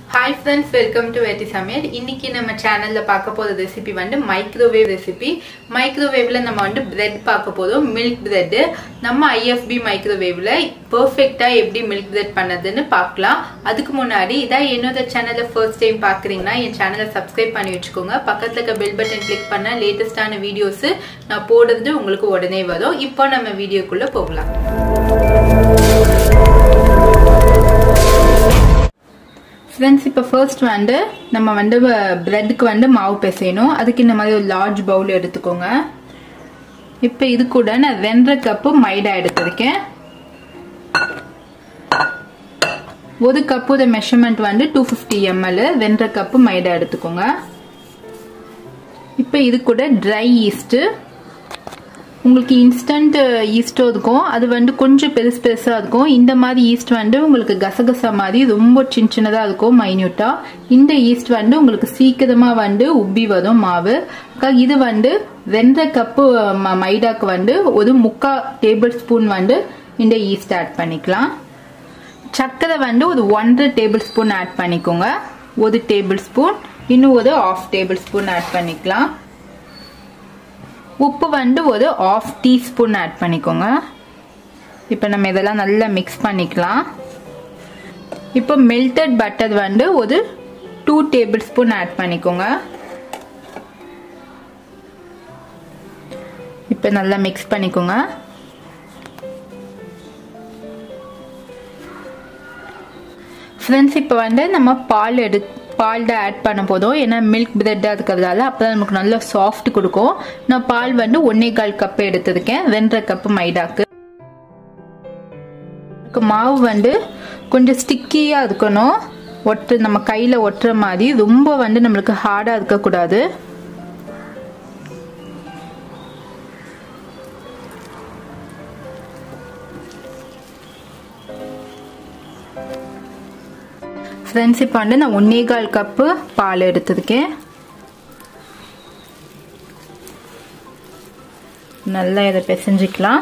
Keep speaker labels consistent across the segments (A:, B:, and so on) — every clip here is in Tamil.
A: ஹாய் ஃப்ரெண்ட்ஸ் வெல்கம் டு வெட்டி சமையல் இன்னைக்கு நம்ம சேனல்ல பார்க்க போற ரெசிபி வந்து மைக்ரோவேவ் ரெசிபி மைக்ரோவேவ்ல நம்ம வந்து பிரெட் பார்க்க போதும் மில்க் பிரெட் நம்ம ஐஎஃப்பி மைக்ரோவேவ்ல பெர்ஃபெக்டா எப்படி மில்க் பிரெட் பண்ணதுன்னு பார்க்கலாம் அதுக்கு முன்னாடி இதான் என்னோட சேனலை ஃபர்ஸ்ட் டைம் பாக்குறீங்கன்னா என் சேனலை சப்ஸ்கிரைப் பண்ணி வச்சுக்கோங்க பக்கத்துல இருக்க பெல் பட்டன் கிளிக் பண்ண லேட்டஸ்டான வீடியோஸ் நான் போடுறது உங்களுக்கு உடனே வரும் இப்போ நம்ம வீடியோக்குள்ள போகலாம் ஃப்ரெண்ட்ஸ் இப்போ ஃபர்ஸ்ட் வந்து நம்ம வந்து பிரெட்டுக்கு வந்து மாவு பிசையணும் அதுக்கு இந்த மாதிரி ஒரு லார்ஜ் பவுல் எடுத்துக்கோங்க இப்போ இது கூட நான் ரெண்டரை கப்பு மைதா எடுத்திருக்கேன் ஒரு கப்போட மெஷர்மெண்ட் வந்து டூ ஃபிஃப்டி எம்எல் ரெண்டரை கப்பு மைதா எடுத்துக்கோங்க இப்போ இது கூட ட்ரை ஈஸ்ட்டு உங்களுக்கு இன்ஸ்டன்ட் ஈஸ்ட்டும் இருக்கும் அது வந்து கொஞ்சம் பெருசு பெருசாக இருக்கும் இந்த மாதிரி ஈஸ்ட் வந்து உங்களுக்கு கசகசா மாதிரி ரொம்ப சின்ன சின்னதாக இருக்கும் மைன்யூட்டாக இந்த ஈஸ்ட் வந்து உங்களுக்கு சீக்கிரமாக வந்து உப்பி வரும் மாவு இது வந்து ரெண்டரை கப்பு மைதாக்கு வந்து ஒரு முக்கால் டேபிள் ஸ்பூன் வந்து இந்த ஈஸ்ட் ஆட் பண்ணிக்கலாம் சர்க்கரை வந்து ஒரு ஒன்றரை டேபிள் ஸ்பூன் ஆட் பண்ணிக்கோங்க ஒரு டேபிள் ஸ்பூன் இன்னும் ஒரு ஆஃப் டேபிள் ஸ்பூன் ஆட் பண்ணிக்கலாம் உப்பு வந்து ஒரு ஆஃப் டீஸ்பூன் ஆட் பண்ணிக்கோங்க இப்போ நம்ம இதெல்லாம் நல்லா மிக்ஸ் பண்ணிக்கலாம் இப்போ மெல்டட் பட்டர் வந்து ஒரு டூ டேபிள் ஸ்பூன் ஆட் பண்ணிக்கோங்க இப்போ நல்லா மிக்ஸ் பண்ணிக்கோங்க ஃப்ரெண்ட்ஸ் இப்போ வந்து நம்ம பால் எடு பால் தான் ஆட் பண்ண போதும் ஏன்னா மில்க் பிரெட்டாக இருக்கிறதால அப்போ தான் நமக்கு நல்ல சாஃப்ட் கொடுக்கும் நான் பால் வந்து ஒன்னே கால் கப்பு எடுத்திருக்கேன் ரெண்டரை கப்பு மைதாக்கு மாவு வந்து கொஞ்சம் ஸ்டிக்கியாக இருக்கணும் ஒட்டு நம்ம கையில் ஒட்டுற மாதிரி ரொம்ப வந்து நம்மளுக்கு ஹார்டாக இருக்கக்கூடாது ஃப்ரெண்ட்ஸ் இப்போ வந்து நான் ஒன்னே கால் கப்பு பால் எடுத்திருக்கேன் நல்லா இதை பிசைஞ்சிக்கலாம்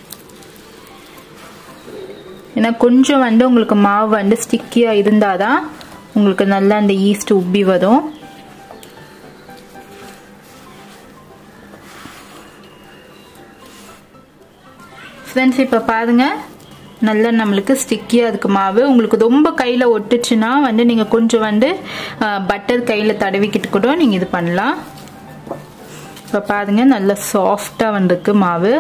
A: ஏன்னா கொஞ்சம் வந்து உங்களுக்கு மாவு வந்து ஸ்டிக்கியாக இருந்தால் தான் உங்களுக்கு நல்லா அந்த ஈஸ்ட் உப்பி வரும் ஃப்ரெண்ட்ஸ் இப்போ பாருங்கள் நல்லா நம்மளுக்கு ஸ்டிக்கியாக இருக்கு மாவு உங்களுக்கு ரொம்ப கையில் ஒட்டுச்சுன்னா வந்து நீங்கள் கொஞ்சம் வந்து பட்டர் கையில் தடவிக்கிட்டு கூட நீங்கள் இது பண்ணலாம் இப்போ பாருங்க நல்லா சாஃப்டாக வந்திருக்கு மாவு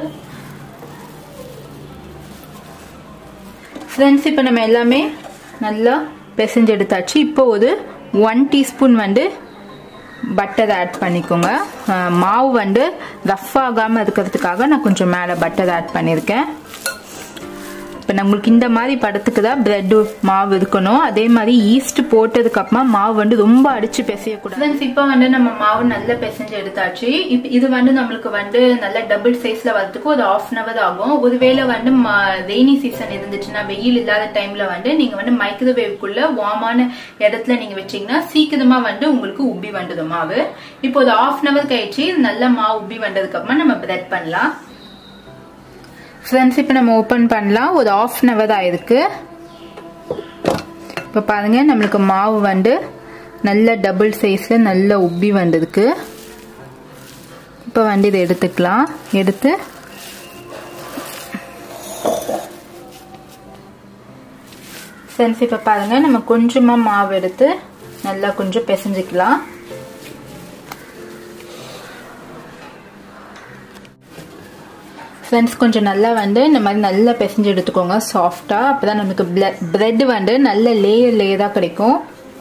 A: ஃப்ரெண்ட்ஸ் இப்போ நம்ம எல்லாமே நல்லா பிசைஞ்சு எடுத்தாச்சு இப்போ ஒரு ஒன் டீஸ்பூன் வந்து பட்டர் ஆட் பண்ணிக்கோங்க மாவு வந்து ரஃப் ஆகாமல் இருக்கிறதுக்காக நான் கொஞ்சம் மேலே பட்டர் ஆட் பண்ணியிருக்கேன் இப்போ நம்மளுக்கு இந்த மாதிரி படத்துக்கு தான் பிரெட் மாவு இருக்கணும் அதே மாதிரி ஈஸ்ட் போட்டதுக்கு அப்புறமா மாவு வந்து ரொம்ப அடிச்சு பிசையக்கூடாது இப்போ வந்து நம்ம மாவு நல்லா பிசைஞ்சு எடுத்தாச்சு இப்போ இது வந்து நம்மளுக்கு வந்து நல்ல டபுள் சைஸ்ல வரதுக்கு ஒரு ஆஃப் அன் அவர் ஆகும் ஒருவேளை வந்து ரெய்னி சீசன் இருந்துச்சுன்னா வெயில் இல்லாத டைம்ல வந்து நீங்க வந்து மைக்ரோவேவ்க்குள்ள வார்மான இடத்துல நீங்க வச்சீங்கன்னா சீக்கிரமா வந்து உங்களுக்கு உப்பி வந்துடும் மாவு இப்போ ஒரு ஆஃப் அன் அவர் கழிச்சு நல்ல மாவு உப்பி வந்ததுக்கு அப்புறமா நம்ம பிரெட் பண்ணலாம் ஃப்ரெண்ட்ஸ் இப்போ நம்ம ஓப்பன் பண்ணலாம் ஒரு ஆஃப் அன் ஹவர் ஆயிருக்கு இப்போ பாருங்க நம்மளுக்கு மாவு வந்து நல்ல டபுள் சைஸில் நல்ல உப்பி வந்ததுக்கு இப்போ வந்து இதை எடுத்துக்கலாம் எடுத்து ஃப்ரெண்ட்ஸ் இப்போ பாருங்க நம்ம கொஞ்சமாக மாவு எடுத்து நல்லா கொஞ்சம் பிசைஞ்சிக்கலாம் ஃப்ரெண்ட்ஸ் கொஞ்சம் நல்லா வந்து இந்த மாதிரி நல்லா பிசைஞ்சு எடுத்துக்கோங்க சாஃப்டாக அப்போ தான் நமக்கு பிரெட் வந்து நல்ல லேயர் லேயராக கிடைக்கும்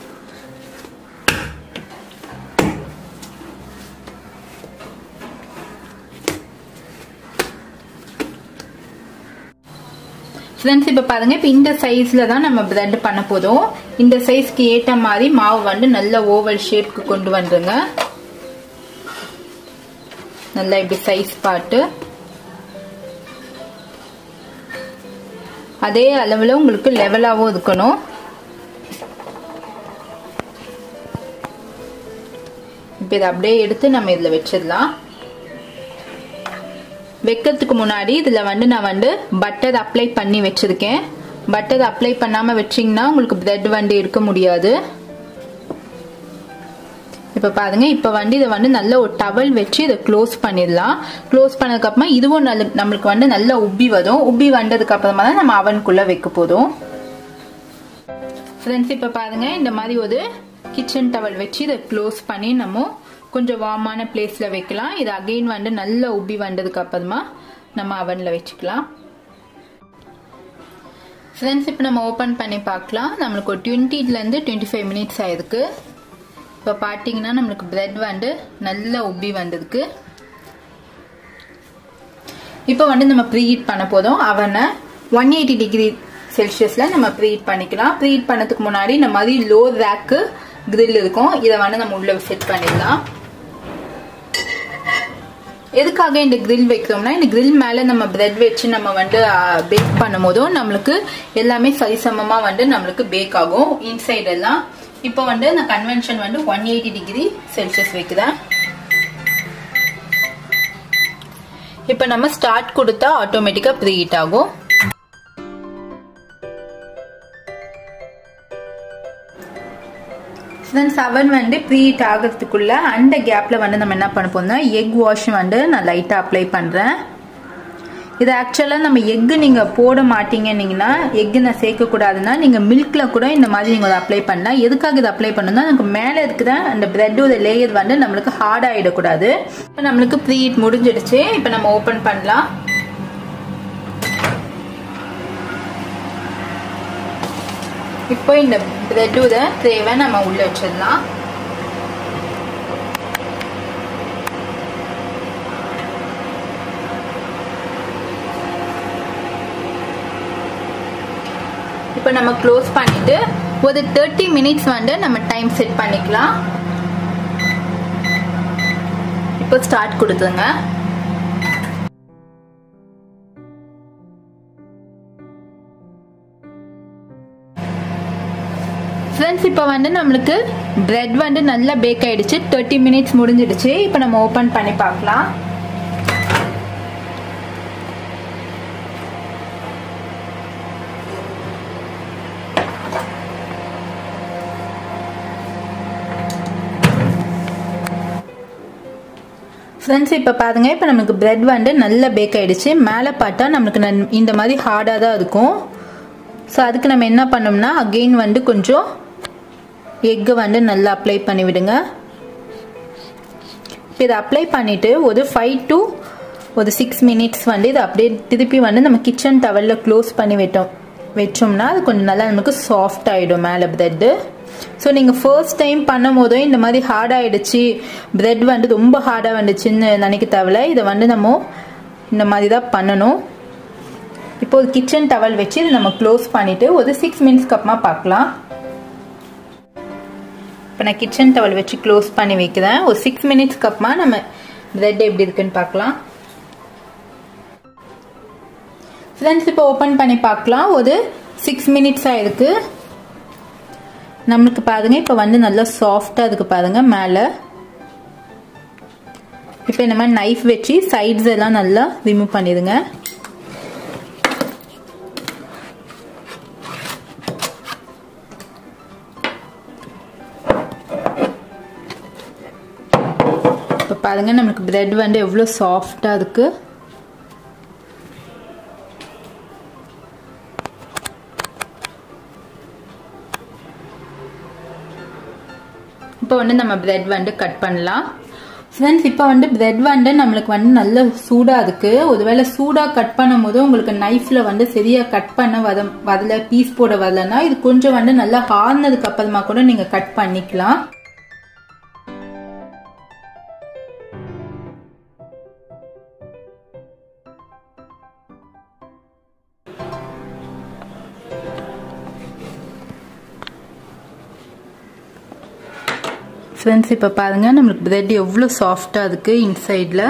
A: ஃப்ரெண்ட்ஸ் இப்போ பாருங்க இப்போ இந்த சைஸில் தான் நம்ம பிரெட் பண்ண போதும் இந்த சைஸ்க்கு ஏற்ற மாதிரி மாவு வந்து நல்ல ஓவல் ஷேப்க்கு கொண்டு வந்துருங்க நல்லா இப்படி சைஸ் பார்த்து அதே அளவில் உங்களுக்கு லெவலாகவும் இருக்கணும் இப்போ இதை அப்படியே எடுத்து நம்ம இதில் வச்சிடலாம் வைக்கிறதுக்கு முன்னாடி இதில் வந்து நான் வந்து பட்டர் அப்ளை பண்ணி வச்சுருக்கேன் பட்டர் அப்ளை பண்ணாமல் வச்சிங்கன்னா உங்களுக்கு பிரெட் வந்து இருக்க முடியாது இப்போ பாருங்க இப்போ வந்து இதை வந்து நல்ல ஒரு டவல் வச்சு இதை க்ளோஸ் பண்ணிடலாம் க்ளோஸ் பண்ணதுக்கப்புறமா இதுவும் நல்ல நம்மளுக்கு வந்து நல்லா உப்பி வரும் உப்பி வந்ததுக்கு அப்புறமா தான் நம்ம அவனுக்குள்ள வைக்க போதும் ஃப்ரெண்ட்ஸ் இப்போ பாருங்க இந்த மாதிரி ஒரு கிச்சன் டவல் வச்சு இதை க்ளோஸ் பண்ணி நம்ம கொஞ்சம் வார்மான பிளேஸில் வைக்கலாம் இது அகெயின் வந்து நல்லா உப்பி வந்ததுக்கு அப்புறமா நம்ம அவனில் வச்சுக்கலாம் ஃப்ரெண்ட்ஸ் இப்போ நம்ம ஓப்பன் பண்ணி பார்க்கலாம் நம்மளுக்கு ஒரு டுவெண்ட்டிலேருந்து டுவெண்ட்டி ஃபைவ் மினிட்ஸ் ஆயிருக்கு இப்போ பார்த்தீங்கன்னா நம்மளுக்கு பிரெட் வந்து நல்லா உப்பி வந்ததுக்கு இப்போ வந்து நம்ம ப்ரீஹீட் பண்ண போதும் அவனை ஒன் எயிட்டி டிகிரி செல்சியஸில் நம்ம ப்ரீஹீட் பண்ணிக்கலாம் ப்ரீஹீட் பண்ணதுக்கு முன்னாடி இந்த மாதிரி லோ ரேக்கு கிரில் இருக்கும் இதை வந்து நம்ம உள்ள செட் பண்ணிடலாம் எதுக்காக இந்த கிரில் வைக்கிறோம்னா இந்த கிரில் மேலே நம்ம பிரெட் வச்சு நம்ம வந்து பேக் பண்ணும் போதும் நம்மளுக்கு எல்லாமே சரிசமமாக வந்து நம்மளுக்கு பேக் ஆகும் இன்சைட் எல்லாம் இப்போ வந்து நான் கன்வென்ஷன் வந்து ஒன் எயிட்டி டிகிரி செல்சியஸ் வைக்கிறேன் இப்போ நம்ம ஸ்டார்ட் கொடுத்தா ஆட்டோமேட்டிக்காக ப்ரீஹீட் ஆகும் ஃப்ரெண்ட்ஸ் அவன் வந்து ப்ரீஹீட் ஆகிறதுக்குள்ள அந்த கேப்பில் வந்து நம்ம என்ன பண்ண போறோம்னா எக் வாஷ் வந்து நான் லைட்டாக அப்ளை பண்ணுறேன் இது ஆக்சுவலாக நம்ம எக்கு நீங்கள் போட மாட்டீங்கன்னீங்கன்னா எக்கு நான் சேர்க்கக்கூடாதுன்னா நீங்கள் மில்கில் கூட இந்த மாதிரி நீங்கள் அதை அப்ளை பண்ணலாம் எதுக்காக இதை அப்ளை பண்ணணும்னா நமக்கு மேலே இருக்கிற அந்த பிரெட்டோட லேயர் வந்து நம்மளுக்கு ஹார்ட் ஆகிடக்கூடாது இப்போ நம்மளுக்கு ப்ரீ ஹீட் முடிஞ்சிடுச்சு இப்போ நம்ம ஓப்பன் பண்ணலாம் இப்போ இந்த பிரெட்டோட ட்ரேவை நம்ம உள்ள வச்சிடலாம் இப்போ நம்ம க்ளோஸ் பண்ணிட்டு ஒரு தேர்ட்டி மினிட்ஸ் வந்து நம்ம டைம் செட் பண்ணிக்கலாம் இப்போ ஸ்டார்ட் கொடுத்துங்க ஃப்ரெண்ட்ஸ் இப்போ வந்து நம்மளுக்கு பிரெட் வந்து நல்லா பேக் ஆயிடுச்சு தேர்ட்டி மினிட்ஸ் முடிஞ்சிடுச்சு இப்போ நம்ம ஓப்பன் பண்ணி பார்க்கலாம் ஃப்ரெண்ட்ஸ் இப்போ பாருங்க இப்போ நமக்கு பிரெட் வந்து நல்லா பேக் ஆயிடுச்சு மேலே பார்த்தா நம்மளுக்கு இந்த மாதிரி ஹார்டாக தான் இருக்கும் ஸோ அதுக்கு நம்ம என்ன பண்ணோம்னா அகெயின் வந்து கொஞ்சம் எக்கு வந்து நல்லா அப்ளை பண்ணி விடுங்க இதை அப்ளை பண்ணிவிட்டு ஒரு ஃபைவ் டு ஒரு சிக்ஸ் மினிட்ஸ் வந்து இதை அப்படியே திருப்பி வந்து நம்ம கிச்சன் டவலில் க்ளோஸ் பண்ணி விட்டோம் வச்சோம்னா அது கொஞ்சம் நல்லா நமக்கு சாஃப்ட் ஆகிடும் மேலே ப்ரெட்டு ஸோ நீங்கள் ஃபர்ஸ்ட் டைம் பண்ணும் போதும் இந்த மாதிரி ஹார்ட் ஆகிடுச்சு ப்ரெட் வந்து ரொம்ப ஹார்டாக வந்துச்சுன்னு நினைக்க தேவையில்ல இதை வந்து நம்ம இந்த மாதிரி தான் பண்ணணும் இப்போ ஒரு கிச்சன் டவல் வச்சு இதை நம்ம க்ளோஸ் பண்ணிவிட்டு ஒரு சிக்ஸ் மினிட்ஸ்க்கு அப்புறமா பார்க்கலாம் இப்போ நான் கிச்சன் டவல் வச்சு க்ளோஸ் பண்ணி வைக்கிறேன் ஒரு சிக்ஸ் மினிட்ஸ்க்கு அப்புறமா நம்ம ப்ரெட் எப்படி இருக்குன்னு பார்க்கலாம் ஃப்ரெண்ட்ஸ் இப்போ ஓப்பன் பண்ணி பார்க்கலாம் ஒரு சிக்ஸ் மினிட்ஸ் ஆயிருக்கு நம்மளுக்கு பாருங்க இப்போ வந்து நல்லா சாஃப்டாக இருக்கு பாருங்க மேலே இப்போ இந்த மாதிரி நைஃப் வச்சு சைட்ஸ் எல்லாம் நல்லா ரிமூவ் பண்ணிடுங்க இப்போ பாருங்க நம்மளுக்கு பிரெட் வந்து எவ்வளோ சாஃப்டாக இருக்கு இப்போ வந்து நம்ம பிரெட் வந்து கட் பண்ணலாம் ஃப்ரெண்ட்ஸ் இப்போ வந்து பிரெட் வந்து நம்மளுக்கு வந்து நல்ல சூடாக இருக்கு ஒருவேளை சூடாக கட் பண்ணும் போது உங்களுக்கு நைஃப்ல வந்து சரியா கட் பண்ண வத வரல பீஸ் போட வரலன்னா இது கொஞ்சம் வந்து நல்லா ஹார்னதுக்கு அப்புறமா கூட நீங்க கட் பண்ணிக்கலாம் ஃப்ரெண்ட்ஸ் இப்போ பாருங்கள் நம்மளுக்கு பிரெட் எவ்வளோ சாஃப்டாக இருக்குது இன்சைடில்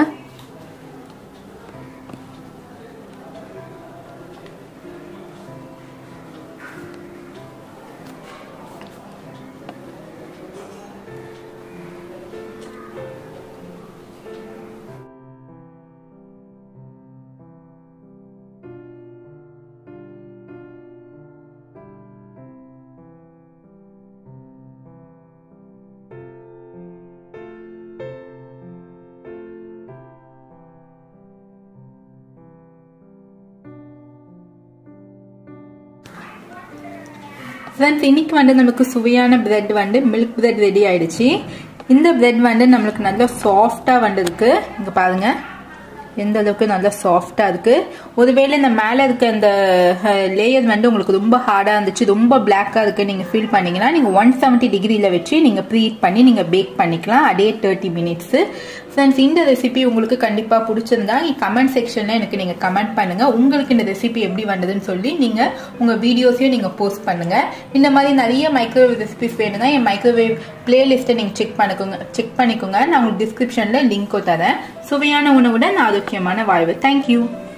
A: ஃப்ரெண்ட்ஸ் இன்னைக்கு வந்து நமக்கு சுவையான பிரெட் வந்து மில்க் பிரெட் ரெடி ஆயிடுச்சு இந்த பிரெட் வந்து நம்மளுக்கு நல்லா சாஃப்டாக வந்திருக்கு இங்கே பாருங்க எந்த அளவுக்கு நல்லா சாஃப்டாக இருக்கு ஒருவேளை இந்த மேலே இருக்க அந்த லேயர் வந்து உங்களுக்கு ரொம்ப ஹார்டாக இருந்துச்சு ரொம்ப பிளாக்காக இருக்கு நீங்கள் ஃபீல் பண்ணீங்கன்னா நீங்கள் ஒன் செவன்ட்டி டிகிரியில் வச்சு நீங்கள் ப்ரீட் பண்ணி நீங்கள் பேக் பண்ணிக்கலாம் அதே தேர்ட்டி மினிட்ஸு ஃப்ரெண்ட்ஸ் இந்த ரெசிபி உங்களுக்கு கண்டிப்பாக பிடிச்சிருந்தா கமெண்ட் செக்ஷனில் எனக்கு நீங்கள் கமெண்ட் பண்ணுங்கள் உங்களுக்கு இந்த ரெசிபி எப்படி வந்ததுன்னு சொல்லி நீங்கள் உங்கள் வீடியோஸையும் நீங்கள் போஸ்ட் பண்ணுங்கள் இந்த மாதிரி நிறைய மைக்ரோவேவ் ரெசிபிஸ் வேணுங்க என் மைக்ரோவேவ் பிளேலிஸ்ட்டை நீங்கள் செக் பண்ணிக்கோங்க செக் பண்ணிக்கோங்க நான் உங்களுக்கு டிஸ்கிரிப்ஷனில் லிங்க்கோ தரேன் சுவையான உணவுடன் ஆரோக்கியமான வாழ்வு தேங்க்யூ